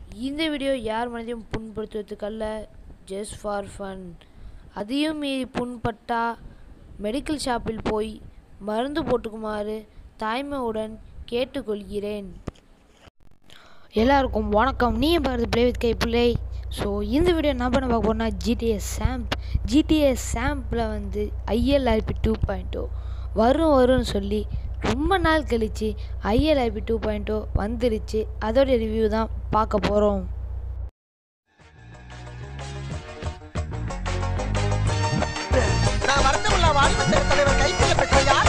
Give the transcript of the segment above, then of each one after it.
இந்த வீடியோ யார் மனதையும் புண்படுத்துவதற்கல்ல ஜஸ்ட் ஃபார் ஃபன் அதையும் மீறி புண்பட்டா மெடிக்கல் ஷாப்பில் போய் மருந்து போட்டுக்குமாறு தாய்மையுடன் கேட்டுக்கொள்கிறேன் எல்லாருக்கும் வணக்கம் நீ பாரதி பிளே வித் கை பிள்ளை ஸோ இந்த வீடியோ என்ன பண்ண பார்க்க போனால் ஜிடிஎஸ் சாம்ப் ஜிடிஎஸ் சாம்பில் வந்து ஐஎல்ஆர்பி டூ பாயிண்ட் ஓ வரும் வரும்னு சொல்லி ரொம்ப நாள் கழித்து ஐஎல்ஆர்பி டூ பாயிண்ட் ஓ வந்துருச்சு அதோட ரிவ்யூ தான் பார்க்க போகிறோம் நான் வருத்தமுள்ள வாழ்வு தலைவர் கைப்பிள்ள பெற்ற யார்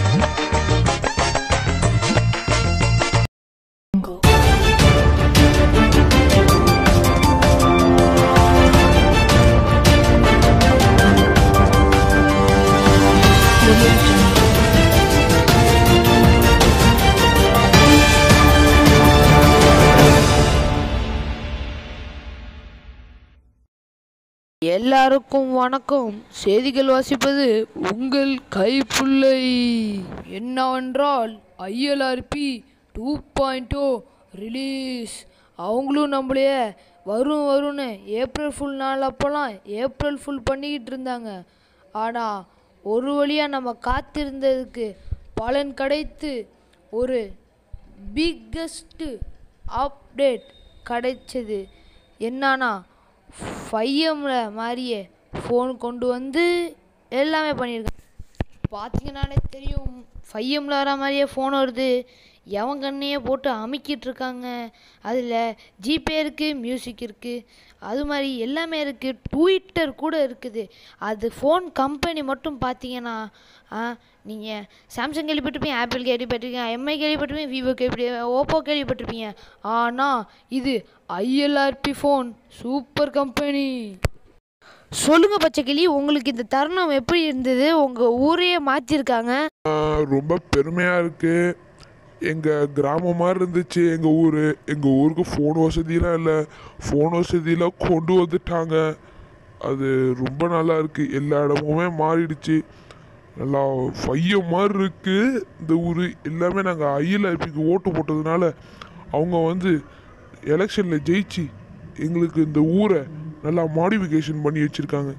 எல்லாருக்கும் வணக்கம் செய்திகள் வாசிப்பது உங்கள் கைப்புள்ளை என்னவென்றால் ILRP two point O release அவங்களும் நம்மளைய வரும் வரும்னு ஏப்ரல் ஃபுல் நாள் அப்போல்லாம் ஏப்ரல் ஃபுல் பண்ணிக்கிட்டு இருந்தாங்க ஆனால் ஒரு வழியாக நம்ம காத்திருந்ததுக்கு பலன் கிடைத்து ஒரு பிக்கஸ்ட்டு அப்டேட் கிடைச்சது என்னன்னா ஃபைஎம்மில் மாதிரியே ஃபோன் கொண்டு வந்து எல்லாமே பண்ணியிருக்காங்க பார்த்தீங்கன்னாலே தெரியும் ஃபைஎம்மில் வர மாதிரியே ஃபோன் வருது எவன் கண்ணையே போட்டு அமுக்கிட்டு இருக்காங்க அதில் ஜிபே இருக்குது மியூசிக் இருக்குது அது மாதிரி எல்லாமே இருக்குது ட்விட்டர் கூட இருக்குது அது ஃபோன் கம்பெனி மட்டும் பார்த்தீங்கன்னா நீங்கள் சாம்சங் கேள்விப்பட்டிருப்பீங்க ஆப்பிள் கேள்விப்பட்டிருக்கீங்க எம்ஐ கேள்விப்பட்டிருப்பீங்க விவோ கேள்விப்பட்டிருப்பீங்க ஓப்போ கேள்விப்பட்டிருப்பீங்க ஆனால் இது ஐஎல்ஆர்பி ஃபோன் சூப்பர் கம்பெனி சொல்லுங்க பச்சைக்கிளி உங்களுக்கு இந்த தருணம் எப்படி இருந்தது உங்கள் ஊரையே மாற்றிருக்காங்க ஆஹ் ரொம்ப பெருமையாக இருக்குது எங்கள் கிராமம் மாதிரி இருந்துச்சு எங்கள் ஊர் எங்கள் ஊருக்கு ஃபோன் வசதியெலாம் இல்லை ஃபோன் வசதியெலாம் கொண்டு வந்துட்டாங்க அது ரொம்ப நல்லா இருக்குது எல்லா இடமுமே மாறிடுச்சு நல்லா ஃபையம் மாதிரி இருக்குது இந்த ஊர் எல்லாமே நாங்கள் ஐஎல்ஐபிக்கு ஓட்டு போட்டதுனால அவங்க வந்து எலெக்ஷனில் ஜெயிச்சு எங்களுக்கு இந்த ஊரை நல்லா மாடிஃபிகேஷன் பண்ணி வச்சுருக்காங்க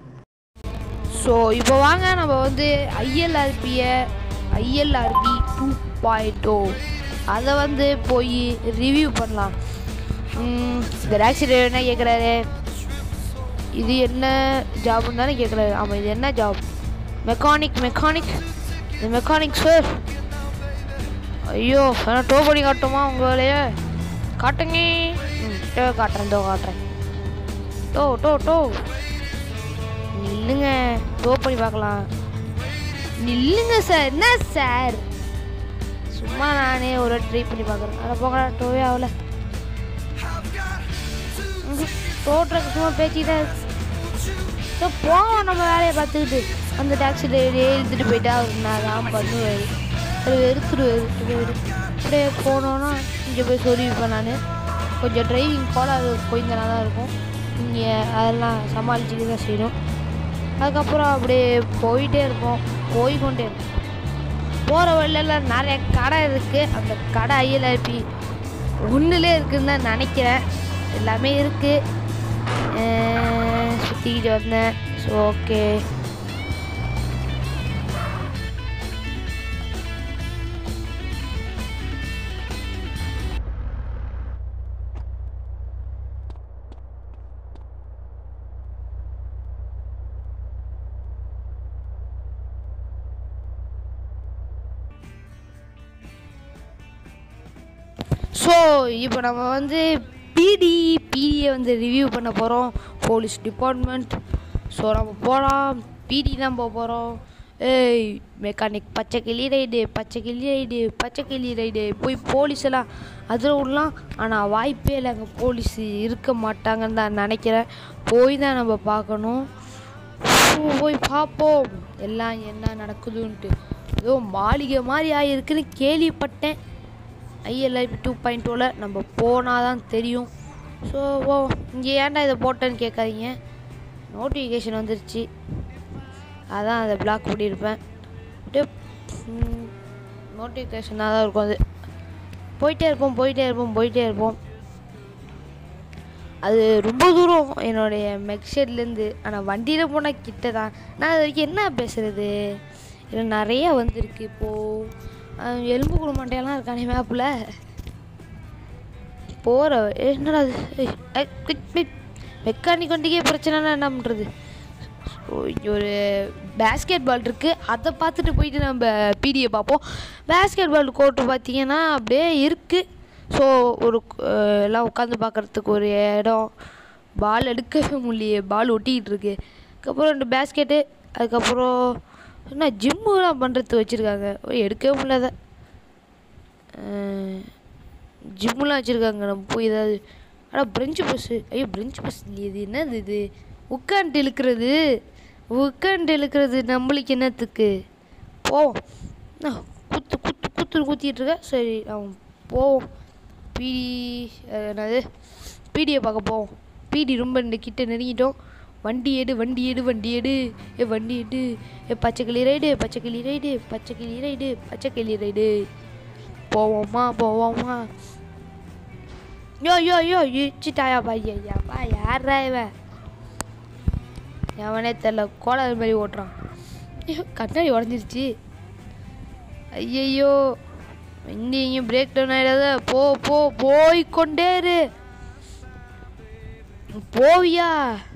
ஸோ இப்போ வாங்க நம்ம வந்து ஐஎல்ஆர்பியை ஐஎல்ஆர்பி டூ பாயிண்ட் ஓ அதை வந்து போய் ரிவ்யூ பண்ணலாம் ம், இந்த ஆக்சிடென்ட் என்ன கேட்குறாரு இது என்ன ஜாப்னு தானே கேட்குறாரு ஆமாம் இது என்ன ஜாப் மெக்கானிக் மெக்கானிக் இந்த மெக்கானிக் சார் ஐயோ வேணா டோ பண்ணி காட்டுமா உங்கள் வேலையை காட்டுங்க ம் டோ காட்டுறேன் டோ காட்டுறேன் டோ டோ டோ நில்லுங்க டோ பண்ணி பார்க்கலாம் நில்லுங்க சார் என்ன சார் சும்மா நானே ஒரு ட்ரை பண்ணி பார்க்குறேன் அதை போகடா டோவே ஆகல டோட்டுறக்கு சும்மா பேச்சுக்கிட்டே இருக்கு. சோ, போவோம் நம்ம வேலையை பார்த்துக்கிட்டு அந்த டாக்ஸியில் எழுதிட்டு போயிட்டா அவர் நான் தான் பண்ணுவார் அது வெறுத்துருவார் அப்படியே போனோன்னா இங்கே போய் சொல்லியிருப்பேன் நான் கொஞ்சம் டிரைவிங் போல அது கொஞ்சம் நல்லா தான் இருக்கும் இங்கே அதெல்லாம் சமாளிச்சுட்டு தான் செய்யணும் அதுக்கப்புறம் அப்படியே போயிட்டே இருப்போம் போய்கொண்டே இருப்போம் போகிற வழியில நிறைய கடை இருக்குது அந்த கடை ஐஎல்ஆர்பி ஒன்றுலே இருக்குன்னு தான் நினைக்கிறேன் எல்லாமே இருக்குது சுற்றிக்கிட்டு வந்தேன் ஸோ ஓகே ஸோ இப்போ நம்ம வந்து பிடி பிடியை வந்து ரிவ்யூ பண்ண போகிறோம் போலீஸ் டிபார்ட்மெண்ட் ஸோ நம்ம போகலாம் பிடி தான் போக போகிறோம் ஏய் மெக்கானிக் பச்சை கிளி ரைடு பச்சை கிளி ரைடு பச்சை கிளி ரைடு போய் போலீஸ் எல்லாம் அதில் விடலாம் ஆனால் வாய்ப்பே இல்லை அங்கே போலீஸ் இருக்க மாட்டாங்கன்னு தான் நினைக்கிறேன் போய் தான் நம்ம பார்க்கணும் ஸோ, போய் பார்ப்போம் எல்லாம் என்ன நடக்குதுன்ட்டு ஏதோ மாளிகை மாதிரி ஆகிருக்குன்னு கேள்விப்பட்டேன் ஐஎல்ஐபி டூ பாயிண்ட் ஓவில் நம்ம போனால் தான் தெரியும் ஸோ ஓ இங்கே ஏன்டா இதை போட்டேன்னு கேட்காதீங்க நோட்டிஃபிகேஷன் வந்துருச்சு அதான் அதை பிளாக் பண்ணியிருப்பேன் அப்படியே நோட்டிஃபிகேஷனாக தான் இருக்கும் அது போயிட்டே இருப்போம் போயிட்டே இருப்போம் போயிட்டே இருப்போம் அது ரொம்ப தூரம் என்னுடைய மெக்ஷெட்லேருந்து ஆனால் வண்டியில் போனால் கிட்ட தான் நான் அது வரைக்கும் என்ன பேசுகிறது இதில் நிறைய வந்திருக்கு இப்போது எலும்பு குடு மண்டையெல்லாம் இருக்கானே மேப்பில் போகிற என்னடா அது மெக்கானிக் வண்டிக்கே பிரச்சனைனா என்ன பண்ணுறது ஸோ இங்கே ஒரு பேஸ்கெட் பால் இருக்குது அதை பார்த்துட்டு போயிட்டு நம்ம பிடியை பார்ப்போம் பேஸ்கெட் பால் கோர்ட்டு பார்த்தீங்கன்னா அப்படியே இருக்குது ஸோ ஒரு அஹ், எல்லாம் உட்காந்து பார்க்குறதுக்கு ஒரு இடம் பால் எடுக்கவே முடியலையே பால் ஒட்டிக்கிட்டு இருக்கு அதுக்கப்புறம் ரெண்டு பேஸ்கெட்டு அதுக்கப்புறம் என்ன ஜிம்முலாம் பண்ணுறதுக்கு வச்சுருக்காங்க எடுக்கவே முடியாத ஜிம்முலாம் வச்சுருக்காங்க நம்ம போய் ஏதாவது ஆனால் பிரெஞ்சு பஸ்ஸு ஐயோ பிரெஞ்சு பஸ் இல்லையே இது என்னது இது உட்காந்துட்டு இழுக்கிறது உட்காந்துட்டு இழுக்கிறது நம்மளுக்கு என்னத்துக்கு போவோம் என்ன, குத்து குத்து குத்து குத்திட்டு இருக்க சரி அவன் போவோம் பிடி என்னது பிடியை பார்க்க போவோம் பிடி ரொம்ப இந்த கிட்ட நெருங்கிட்டோம் வண்டி எடு வண்டி எடு வண்டி எடு ஏ வண்டி எடு ஏ பச்சைக்கிளி ரைடு பச்சைக்கிளி ரைடு பச்சைக்கிளி ரைடு பச்சைக்கிளி ரைடு போவோமா போவோமா யோ யோ யோ இடிச்சிட்டாயா பையா ஐயாப்பா யாரா இவன் எவனே தெரில கோளாறு மாதிரி ஓட்டுறான் ஐயோ கண்ணாடி உடஞ்சிருச்சு ஐயையோ இங்கே இங்கேயும் பிரேக் டவுன் ஆகிடாத போ போ போய் கொண்டே இரு போவியா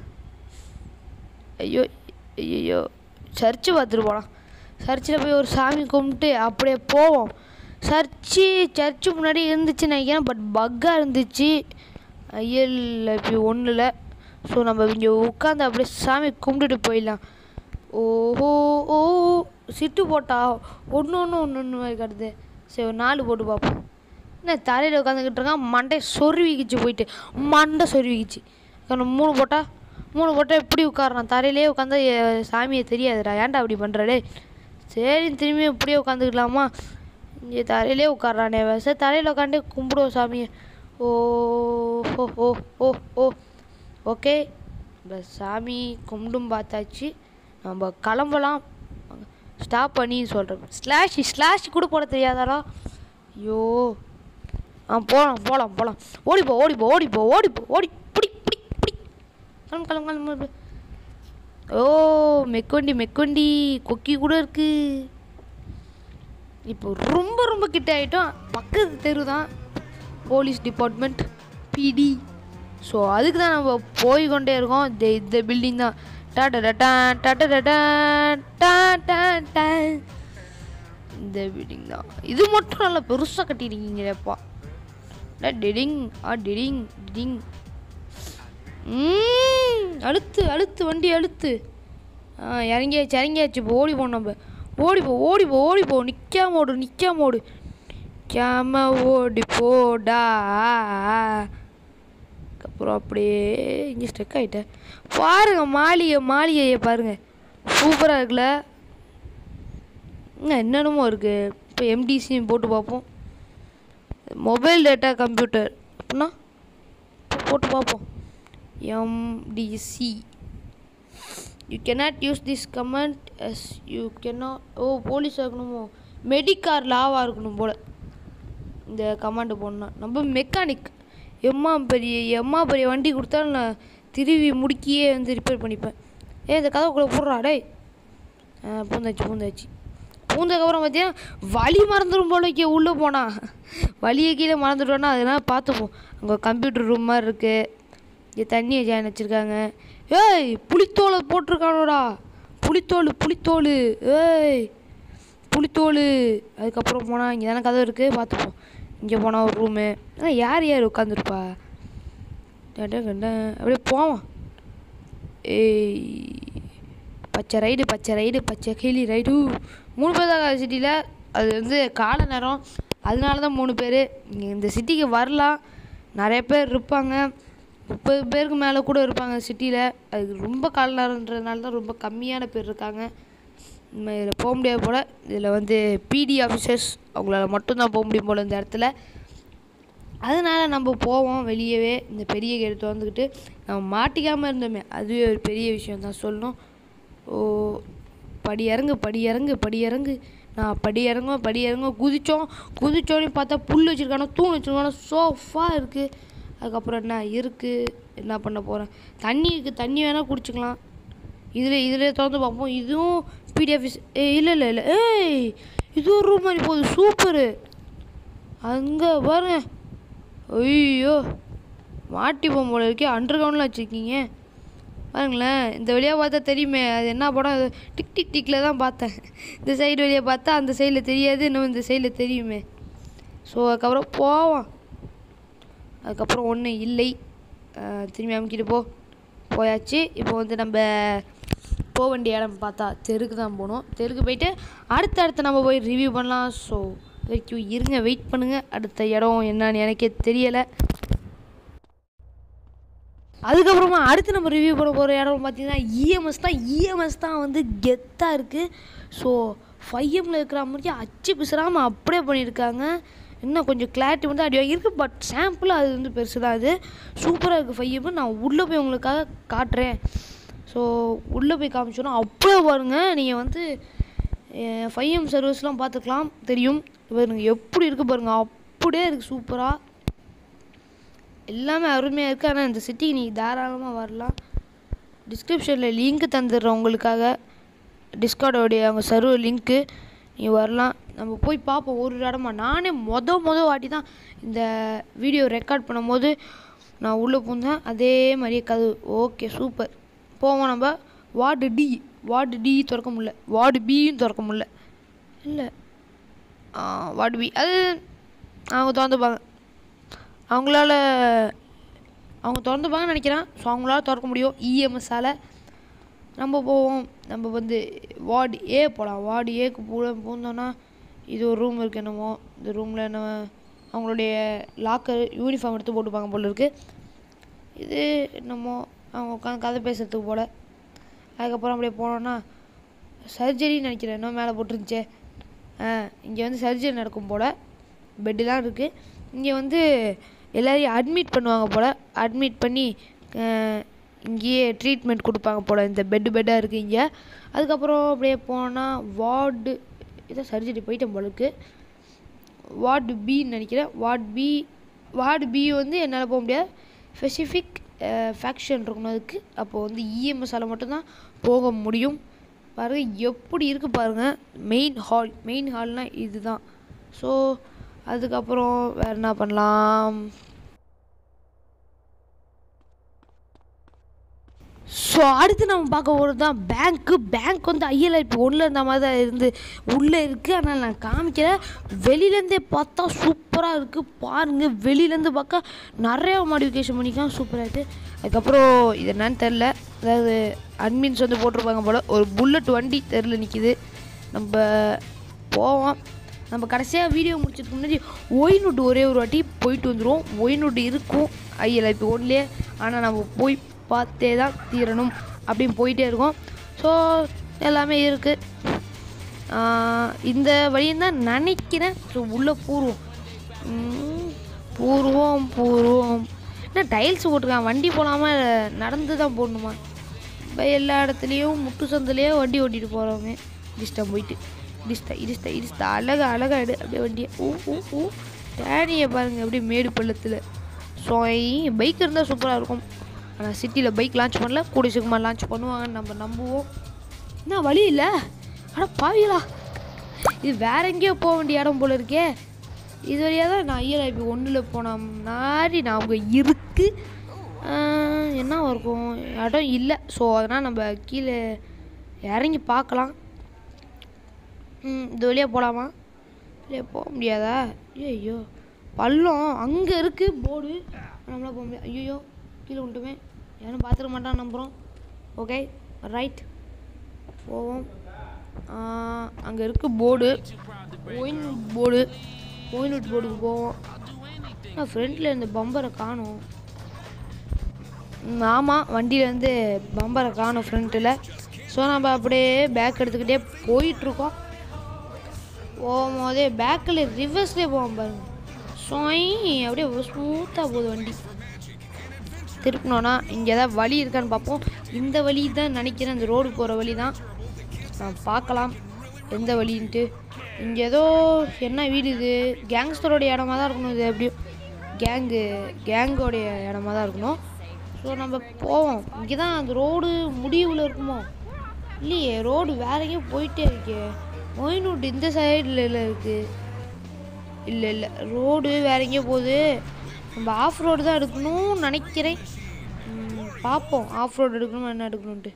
ஐயோ ஐயோ சர்ச்சு பார்த்துட்டு போகலாம் சர்ச்சில் போய் ஒரு சாமி கும்பிட்டு அப்படியே போவோம் சர்ச்சு சர்ச்சு முன்னாடி இருந்துச்சு நினைக்கிறேன் பட் பக்காக இருந்துச்சு ஐயல் இப்படி ஒன்றும் ஸோ நம்ம இங்கே உட்காந்து அப்படியே சாமி கும்பிட்டுட்டு போயிடலாம் ஓஹோ ஓ சிட்டு போட்டா ஒன்று ஒன்று ஒன்று ஒன்று மாதிரி காட்டுது சரி ஒரு நாலு போட்டு பார்ப்போம் என்ன தலையில் உட்காந்துக்கிட்டு இருக்கான் மண்டை சொருவிக்கிச்சு போயிட்டு மண்டை சொருவிக்கிச்சு காரணம் மூணு போட்டா மூணு போட்டால் எப்படி உட்காரான் தரையிலே உட்காந்தா எ- சாமியை தெரியாதுடா ஏன்டா அப்படி பண்ணுறடே சரி திரும்பி இப்படியே உட்காந்துக்கலாமா இங்கே தரையிலே உட்காரானே சரி தலையில் உட்காந்து கும்பிடுவோம் சாமியை ஓ ஓ ஓ ஓ ஓ ஓகே இந்த சாமி கும்பிடும் பார்த்தாச்சு நம்ம கிளம்பலாம் ஸ்டாப் பண்ணி சொல்கிறேன் ஸ்லாஷ் ஸ்லாஷ் கூட போட தெரியாதாடா ஐயோ ஆ போகலாம் போகலாம் போகலாம் ஓடிப்போ ஓடிப்போ ஓடிப்போ ஓடிப்போ ஓடி பிடி பிடி பிடி கிளம்பு கிளம்பு கிளம்பு ஓ மெக்கொண்டி மெக்கொண்டி கொக்கி கூட இருக்கு இப்போ ரொம்ப ரொம்ப கிட்ட ஆகிட்டோம் பக்கத்து தெரு தான் போலீஸ் டிபார்ட்மெண்ட் பிடி ஸோ அதுக்கு தான் நம்ம போய் கொண்டே இருக்கோம் இந்த இந்த பில்டிங் தான் டாட்டா டாட்டா டாட்டா இந்த பில்டிங் தான் இது மட்டும் நல்லா பெருசாக கட்டியிருக்கீங்களேப்பா டிடிங் ஆ டிடிங் டிடிங் ம் அழுத்து அழுத்து வண்டி அழுத்து ஆ இறங்கியாச்சு இறங்கியாச்சு இப்போ ஓடி போகணும் நம்ம ஓடிப்போ ஓடிப்போ ஓடிப்போ நிற்காம ஓடு நிற்காம ஓடு நிற்காம ஓடி போடா அப்புறம் அப்படியே இங்கே ஸ்டெக் ஆகிட்டேன் பாருங்க மாளிகை மாளிகையை பாருங்க சூப்பராக இருக்குல்ல இங்கே என்னென்னமோ இருக்குது இப்போ எம்டிசியும் போட்டு பார்ப்போம் மொபைல் டேட்டா கம்ப்யூட்டர் அப்படின்னா இப்போ போட்டு பார்ப்போம் MTC you cannot use this comment yes you cannot oh police இருக்கணுமோ மெடிக்கார் லாவாக இருக்கணும் போல் இந்த கமாண்டு போடணும் நம்ம மெக்கானிக் எம்மா பெரிய எம்மா பெரிய வண்டி கொடுத்தாலும் நான் திருவி முடுக்கியே வந்து ரிப்பேர் பண்ணிப்பேன் ஏ இந்த கதவுக்குள்ளே போடுறா டேய் ஆ, பூந்தாச்சு பூந்தாச்சு பூந்ததுக்கப்புறம் பார்த்தீங்கன்னா வழி மறந்துடும் போல இங்கே உள்ளே போனா வழியை கீழே மறந்துட்டோன்னா அதெல்லாம் பார்த்துப்போம் அங்கே கம்ப்யூட்டர் ரூம் மாதிரி இருக்குது இங்கே தண்ணியை ஜாயின் வச்சுருக்காங்க ஏய் புளித்தோலை போட்டிருக்கானோடா புளித்தோல் புளித்தோல் ஏய் புளித்தோல் அதுக்கப்புறம் போனால் இங்கே தானே கதவு இருக்குது பார்த்துப்போம் இங்கே போனால் ஒரு ரூமு ஆனால் யார் யார் உட்காந்துருப்பா கண்ட அப்படியே போவோம் ஏய் பச்சை ரைடு பச்சை ரைடு பச்சை கிளி ரைடு மூணு பேர் தான் சிட்டியில் அது வந்து காலை நேரம் அதனால தான் மூணு பேர் இந்த சிட்டிக்கு வரலாம் நிறைய பேர் இருப்பாங்க முப்பது பேருக்கு மேலே கூட இருப்பாங்க சிட்டியில் அதுக்கு ரொம்ப கால நேரன்றதுனால தான் ரொம்ப கம்மியான பேர் இருக்காங்க நம்ம இதில் போக முடியாது போல் இதில் வந்து பிடி ஆஃபீஸர்ஸ் அவங்களால மட்டும்தான் போக முடியும் போல் இந்த இடத்துல அதனால் நம்ம போவோம் வெளியவே இந்த பெரிய கேட்டு வந்துக்கிட்டு நம்ம மாட்டிக்காமல் இருந்தோமே அதுவே ஒரு பெரிய விஷயம் தான் சொல்லணும் ஓ படி இறங்கு படி இறங்கு படி இறங்கு நான் படி இறங்க படி இறங்க குதித்தோம் குதிச்சோன்னு பார்த்தா புல் வச்சுருக்கானோ தூண் வச்சுருக்கானோ சோஃபா இருக்குது அதுக்கப்புறம் என்ன இருக்குது என்ன பண்ண போகிறேன் தண்ணி இருக்குது தண்ணி வேணால் குடிச்சிக்கலாம் இதில் இதில் திறந்து பார்ப்போம் இதுவும் பிடிஎஃப் இல்லை இல்லை இல்லை ஏய் இது ஒரு ரூம் மாதிரி போகுது சூப்பரு அங்கே பாருங்க ஐயோ மாட்டி போல இருக்கே அண்டர் கிரவுண்டில் வச்சுருக்கீங்க பாருங்களேன் இந்த வழியாக பார்த்தா தெரியுமே அது என்ன படம் அது டிக் டிக் டிக்கில் தான் பார்த்தேன் இந்த சைடு வழியாக பார்த்தா அந்த சைடில் தெரியாது இன்னும் இந்த சைடில் தெரியுமே ஸோ அதுக்கப்புறம் போவோம் அதுக்கப்புறம் ஒன்றும் இல்லை அஹ் திரும்பி அமுக்கிட்டு போ போயாச்சு இப்போ வந்து நம்ம போக வேண்டிய இடம் பார்த்தா தெருக்கு தான் போகணும் தெருக்கு போயிட்டு அடுத்த அடுத்து நம்ம போய் ரிவ்யூ பண்ணலாம் ஸோ வரைக்கும் இருங்க வெயிட் பண்ணுங்கள் அடுத்த இடம் என்னன்னு எனக்கே தெரியலை அதுக்கப்புறமா அடுத்து நம்ம ரிவ்யூ பண்ண போகிற இடம் பார்த்தீங்கன்னா இஎம்எஸ் தான் இஎம்எஸ் தான் வந்து கெத்தாக இருக்குது ஸோ ஃபைவ் எம்மில் இருக்கிற மாதிரியே அச்சு பிசுறாமல் அப்படியே பண்ணியிருக்காங்க இன்னும் கொஞ்சம் கிளாரிட்டி வந்து அடி இருக்குது பட் சாம்பிள் அது வந்து பெருசு தான் அது சூப்பராக இருக்குது ஃபைவ் எம் நான் உள்ளே போய் உங்களுக்காக காட்டுறேன் ஸோ உள்ளே போய் காமிச்சோன்னா அப்படியே பாருங்கள் நீங்கள் வந்து ஃபைவ் எம் சர்வீஸ்லாம் பார்த்துக்கலாம் தெரியும் பாருங்க எப்படி இருக்குது பாருங்கள் அப்படியே இருக்குது சூப்பராக எல்லாமே அருமையாக இருக்குது ஆனால் இந்த சிட்டிக்கு நீங்கள் தாராளமாக வரலாம் டிஸ்கிரிப்ஷனில் லிங்க் தந்துடுறேன் உங்களுக்காக டிஸ்கார்டோடைய அவங்க சர்வர் லிங்க்கு நீங்கள் வரலாம் நம்ம போய் பார்ப்போம் ஒரு ஒரு இடமா நானே மொத மொத வாட்டி தான் இந்த வீடியோ ரெக்கார்ட் பண்ணும்போது நான் உள்ளே பூந்தேன் அதே மாதிரியே கதவு ஓகே சூப்பர் போவோம் நம்ம வார்டு டி வார்டு டி திறக்க முடியல வார்டு பியும் திறக்க முடியல இல்லை வார்டு பி அது அவங்க திறந்துப்பாங்க அவங்களால அவங்க திறந்துப்பாங்கன்னு நினைக்கிறேன் ஸோ அவங்களால திறக்க முடியும் இஎம்எஸ்ஸால் நம்ம போவோம் நம்ம வந்து வார்டு ஏ போகலாம் வார்டு ஏக்கு பூ பூந்தோன்னா இது ஒரு ரூம் இருக்குது என்னமோ இந்த ரூமில் என்ன அவங்களுடைய லாக்கர் யூனிஃபார்ம் எடுத்து போட்டுப்பாங்க போல இருக்குது இது என்னமோ அவங்க உட்காந்து கதை பேசுறதுக்கு போல் அதுக்கப்புறம் அப்படியே போனோன்னா சர்ஜரின்னு நினைக்கிறேன் இன்னும் மேலே போட்டுருந்துச்சே ஆ இங்கே வந்து சர்ஜரி நடக்கும் போல் பெட்டுலாம் இருக்குது இங்கே வந்து எல்லாரையும் அட்மிட் பண்ணுவாங்க போல் அட்மிட் பண்ணி அஹ், இங்கேயே ட்ரீட்மெண்ட் கொடுப்பாங்க போல் இந்த பெட்டு பெட்டாக இருக்குது இங்கே அதுக்கப்புறம் அப்படியே போனால் வார்டு இதான் சர்ஜரி போயிட்டேன் போல இருக்கு வார்டு பின்னு நினைக்கிறேன் வார்டு பி வார்டு பி வந்து என்னால் போக முடியாது ஸ்பெசிஃபிக் ஃபேக்ஷன் இருக்கணும் அதுக்கு அப்போது வந்து இஎம்எஸ்ஸால் மட்டும்தான் போக முடியும் பாருங்கள் எப்படி இருக்குது பாருங்கள் மெயின் ஹால் மெயின் ஹால்னால் இதுதான் ஸோ அதுக்கப்புறம் வேறு என்ன பண்ணலாம் ஸோ அடுத்து நம்ம பார்க்க போகிறது தான் பேங்க்கு பேங்க் வந்து ஐஎல்ஐ இப்போ ஒன்றில் இருந்த மாதிரி தான் இருந்து உள்ளே இருக்குது ஆனால் நான் காமிக்கல வெளியிலேருந்தே பார்த்தா சூப்பராக இருக்குது பாருங்கள் வெளியிலேருந்து பார்க்க நிறையா மாடிஃபிகேஷன் பண்ணிக்கலாம் சூப்பராக இருக்குது அதுக்கப்புறம் இது என்னன்னு தெரில அதாவது அட்மின்ஸ் வந்து போட்டிருப்பாங்க போல் ஒரு புல்லட் வண்டி தெருல நிற்கிது நம்ம போவோம் நம்ம கடைசியாக வீடியோ முடிச்சதுக்கு முன்னாடி ஒயினுட்டு ஒரே ஒரு வாட்டி போயிட்டு வந்துடுவோம் ஒயினுட்டு இருக்கும் ஐஎல்ஐபி ஒன்லேயே ஆனால் நம்ம போய் பார்த்தே தான் தீரணும் அப்படின்னு போயிட்டே இருக்கோம் ஸோ எல்லாமே இருக்குது இந்த வழியும் தான் நினைக்கிறேன் ஸோ உள்ளே பூர்வம் ம், பூர்வம் பூர்வம் என்ன டைல்ஸ் போட்டிருக்கான் வண்டி போடாமல் நடந்து தான் போடணுமா இப்போ எல்லா இடத்துலையும் முட்டு சந்திலேயே வண்டி ஓட்டிட்டு போகிறவங்க இடிச்சிட்டேன் போயிட்டு இடிச்சிட்டா இடிச்சிட்டா இடிச்சிட்டா அழகா அழகா எடு அப்படியே வண்டியை ஊ ஊ ஊ டேனியை பாருங்கள் அப்படியே மேடு பள்ளத்தில் ஸோ பைக் இருந்தால் சூப்பராக இருக்கும் ஆனால் சிட்டியில் பைக் லான்ச் பண்ணல கூடிய சீக்கிரமாக லான்ச் பண்ணுவாங்கன்னு நம்ம நம்புவோம் என்ன வழி இல்லை அட பாவிகளா இது வேற எங்கேயோ போக வேண்டிய இடம் போல இருக்கே இது வழியாக தான் நான் ஐயர் ஒன்றில் போன மாதிரி ஞாபகம் இருக்குது என்ன இருக்கும் இடம் இல்லை ஸோ அதனால் நம்ம கீழே இறங்கி பார்க்கலாம் ம், இது வழியாக போகலாமா இல்லை போக முடியாதா ஐயோ பள்ளம் அங்கே இருக்குது போர்டு நம்மளால் போக முடியாது ஐயோ கீழே விட்டுமே யாரும் பார்த்துக்க மாட்டான் நம்புகிறோம் ஓகே ரைட் போவோம் அங்கே இருக்கு போர்டு ஒயின்வுட் போர்டு ஒயின்வுட் போர்டுக்கு போவோம் நான் ஃப்ரண்ட்டில் இந்த பம்பரை காணும் ஆமாம் வண்டியிலேருந்து பம்பரை காணும் ஃப்ரண்ட்டில் ஸோ நம்ம அப்படியே பேக் எடுத்துக்கிட்டே போயிட்டுருக்கோம் போகும்போதே பேக்கில் ரிவர்ஸ்லேயே போவோம் பாருங்க சொய் அப்படியே ஸ்மூத்தாக போகுது வண்டி திருப்பினோன்னா இங்கே ஏதாவது வழி இருக்கான்னு பார்ப்போம் இந்த வழி தான் நினைக்கிறேன் இந்த ரோடு போகிற வழி தான் நான் பார்க்கலாம் எந்த வழின்ட்டு இங்கே ஏதோ என்ன வீடு இது கேங்ஸ்டரோட இடமா தான் இருக்கணும் இது எப்படியும் கேங்கு கேங்கோடைய இடமா தான் இருக்கணும் ஸோ நம்ம போவோம் இங்கே தான் அந்த ரோடு முடிவில் இருக்குமோ இல்லையே ரோடு வேற எங்கேயும் போயிட்டே இருக்கே மொயினூட் இந்த சைடில் இருக்குது இல்லை இல்லை ரோடு வேற எங்கேயோ போகுது நம்ம ஆஃப் ரோடு தான் எடுக்கணும்னு நினைக்கிறேன் ம், பார்ப்போம் ஆஃப் ரோடு எடுக்கணுமா என்ன எடுக்கணுன்ட்டு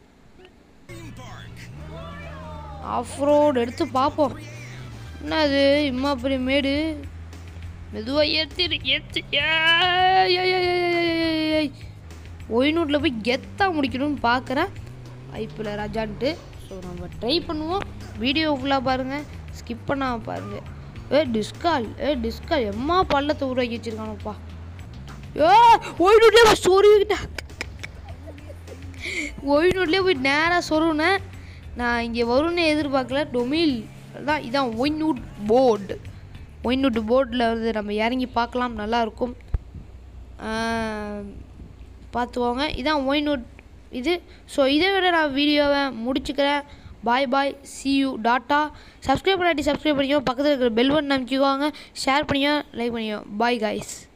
ஆஃப் ரோடு எடுத்து பார்ப்போம் என்ன அது இம்மா பெரிய மேடு மெதுவாக ஏற்றிடு ஏற்றி ஒயினூட்டில் போய் கெத்தாக முடிக்கணும்னு பார்க்குறேன் ஐப்பில் ராஜான்ட்டு ஸோ நம்ம ட்ரை பண்ணுவோம் வீடியோ ஃபுல்லாக பாருங்கள் ஸ்கிப் பண்ணாம பாருங்கள் ஏ டிஸ்கால் ஏ டிஸ்கால் எம்மா பள்ளத்தை உருவாக்கி வச்சிருக்கானப்பா ஏ ஒயினூட்லேயே போய் சொருவிக்கிட்டேன் ஒயினூட்லேயே போய் நேராக சொருவினேன் நான் இங்கே வரும்னு எதிர்பார்க்கல டொமில் தான் இதான் ஒயின்வுட் போர்டு ஒயின்வுட் போர்டில் வந்து நம்ம இறங்கி பார்க்கலாம் நல்லாயிருக்கும் பார்த்துக்கோங்க இதான் ஒயின்வுட் இது ஸோ இதை விட நான் வீடியோவை முடிச்சுக்கிறேன் bye bye see you tata subscribe பண்ணாட்டி சப்ஸ்கிரைப் பண்ணிக்கோ பக்கத்தில் இருக்கிற பெல் பட்டன் அமைச்சிக்கோங்க ஷேர் பண்ணிக்கோ லைக் பண்ணிக்கோ பாய் காய்ஸ்